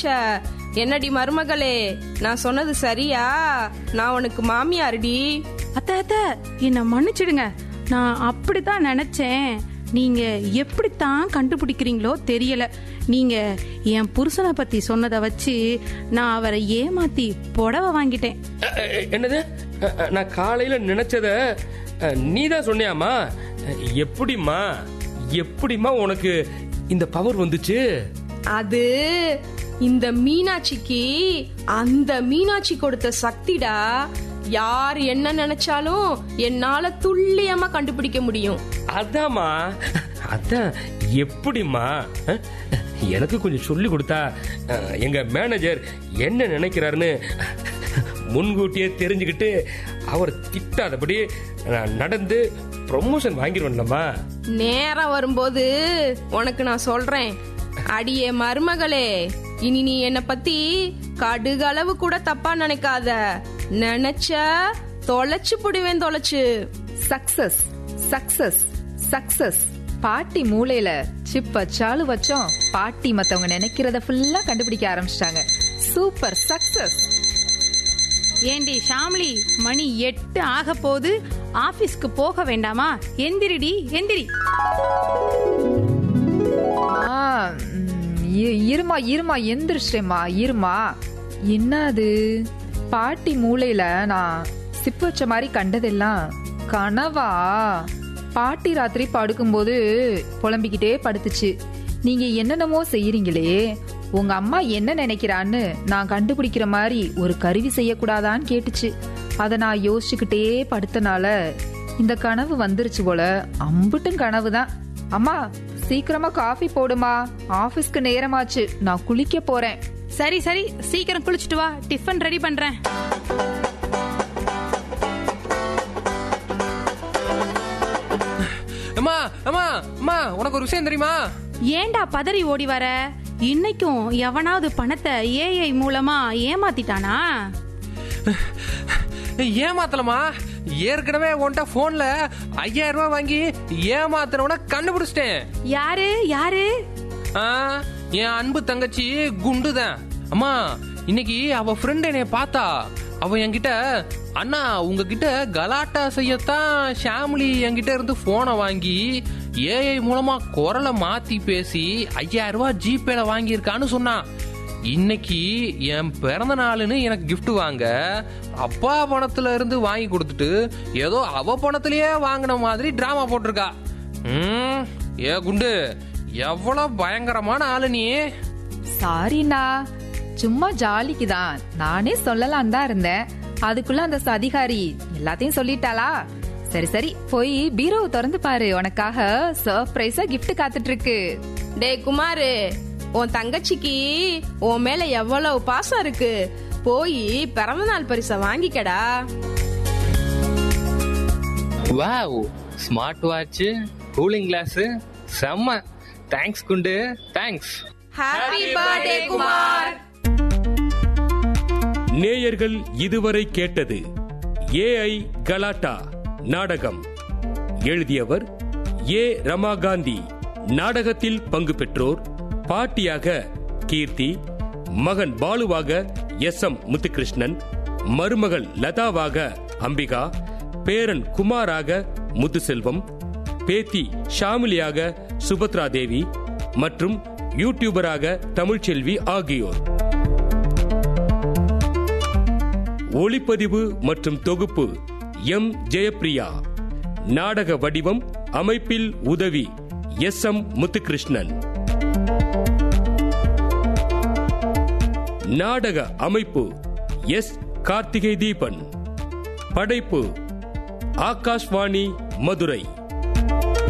நினைச்ச என்னடி மருமகளே நான் சொன்னது சரியா நான் உனக்கு மாமியாருடி அத்த அத்த என்ன மன்னிச்சிடுங்க நான் அப்படித்தான் நினைச்சேன் நீங்க எப்படித்தான் கண்டுபிடிக்கிறீங்களோ தெரியல நீங்க என் புருஷனை பத்தி சொன்னதை வச்சு நான் அவரை ஏமாத்தி புடவை வாங்கிட்டேன் அ, அ, என்னது அ, அ, நான் காலையில நினைச்சத நீ தான் சொன்னியாமா அ, எப்படிம்மா எப்படிம்மா உனக்கு இந்த பவர் வந்துச்சு அது இந்த மீனாட்சிக்கு அந்த மீனாட்சி கொடுத்த சக்திடா யார் என்ன நினைச்சாலும் என்னால துல்லியமா கண்டுபிடிக்க முடியும் அதாம்மா அதான் எப்படிம்மா அ? எனக்கு கொஞ்சம் சொல்லி கொடுத்தா அ, எங்க மேனேஜர் என்ன நினைக்கிறாருன்னு முன்கூட்டியே தெரிஞ்சுக்கிட்டு அவர் திட்டாதபடி நான் நடந்து ப்ரொமோஷன் வாங்கிடுவேன்லம்மா நேரம் வரும்போது உனக்கு நான் சொல்றேன் அடியே மருமகளே இனி நீ என்ன பத்தி கடுகளவு கூட தப்பா நினைக்காத நினைச்ச தொலைச்சு புடுவேன் தொலைச்சு சக்சஸ் சக்சஸ் சக்சஸ் பாட்டி மூளையில சிப் வச்சாலும் வச்சோம் பாட்டி மத்தவங்க நினைக்கிறத ஃபுல்லா கண்டுபிடிக்க ஆரம்பிச்சிட்டாங்க சூப்பர் சக்சஸ் ஏண்டி ஷாம்லி மணி எட்டு ஆக போது ஆபீஸ்க்கு போக வேண்டாமா எந்திரிடி எந்திரி இருமா இருமா எந்திரிச்சிட்டேம்மா இருமா என்னது பாட்டி மூளையில நான் சிப் வச்ச மாதிரி கண்டதெல்லாம் கனவா பாட்டி ராத்திரி படுக்கும்போது புலம்பிக்கிட்டே படுத்துச்சு நீங்க என்னென்னமோ செய்யறீங்களே உங்க அம்மா என்ன நினைக்கிறான்னு நான் கண்டுபிடிக்கிற மாதிரி ஒரு கருவி செய்யக்கூடாதான்னு கேட்டுச்சு அத நான் யோசிச்சுக்கிட்டே படுத்தனால இந்த கனவு வந்துருச்சு போல அம்புட்டும் கனவு தான் அம்மா சீக்கிரமா காஃபி போடுமா ஆபீஸ்க்கு நேரமாச்சு நான் குளிக்க போறேன் சரி சரி சீக்கிரம் குளிச்சுட்டு வா டிஃபன் ரெடி பண்றேன் அம்மா அம்மா அம்மா உனக்கு ஒரு விஷயம் தெரியுமா ஏன்டா பதறி ஓடி வர இன்னைக்கும் எவனாவது பணத்தை ஏஐ மூலமா ஏமாத்திட்டானா ஏமாத்தலமா ஏற்கனவே உன்கிட்ட போன்ல ஐயாயிரம் ரூபாய் வாங்கி ஏமாத்துறவன கண்டுபிடிச்சிட்டேன் யாரு யாரு ஆ, என் அன்பு தங்கச்சி குண்டுதான் அம்மா இன்னைக்கு அவ ஃப்ரெண்ட் என்னைய பார்த்தா அவ என்கிட்ட அண்ணா உங்ககிட்ட கலாட்டா செய்யத்தான் ஷாம்லி என்கிட்ட இருந்து போனை வாங்கி ஏஐ மூலமா குரலை மாத்தி பேசி ஐயாயிரம் ரூபாய் ஜிபேல வாங்கியிருக்கான்னு சொன்னான் இன்னைக்கு என் பிறந்த நாளுன்னு எனக்கு gift வாங்க அப்பா பணத்துல இருந்து வாங்கி கொடுத்துட்டு ஏதோ அவ பணத்திலேயே வாங்கின மாதிரி டிராமா போட்டிருக்கா ம், ஏ குண்டு எவ்வளவு பயங்கரமான ஆளு நீ சாரிண்ணா சும்மா ஜாலிக்கு தான் நானே சொல்லலாம் தான் இருந்தேன் அதுக்குள்ள அந்த அதிகாரி எல்லாத்தையும் சொல்லிட்டாளா சரி சரி போய் பீரோவை திறந்து பாரு உனக்காக சர்ப்ரைஸா gift காத்துட்டு இருக்கு டேய் குமாரு உன் தங்கச்சிக்கு உன் மேல எவ்வளவு பாசம் இருக்கு போய் பிறந்த நாள் பரிசை வாங்கிக்கடா wow smart watch cooling glass செம்ம தேங்க்ஸ் குண்டு தேங்க்ஸ் ஹாப்பி பர்த்டே குமார் நேயர்கள் இதுவரை கேட்டது ஏஐ கலாட்டா நாடகம் எழுதியவர் ஏ ரமாகாந்தி நாடகத்தில் பங்கு பெற்றோர் பாட்டியாக கீர்த்தி மகன் பாலுவாக எஸ் எம் முத்துகிருஷ்ணன் மருமகள் லதாவாக அம்பிகா பேரன் குமாராக முத்துசெல்வம் பேத்தி ஷாமிலியாக சுபத்ரா தேவி மற்றும் யூடியூபராக தமிழ்ச்செல்வி ஆகியோர் ஒளிப்பதிவு மற்றும் தொகுப்பு எம் ஜெயப்பிரியா நாடக வடிவம் அமைப்பில் உதவி எஸ் எம் முத்துகிருஷ்ணன் நாடக அமைப்பு எஸ் கார்த்திகை தீபன் படைப்பு ஆகாஷ்வாணி மதுரை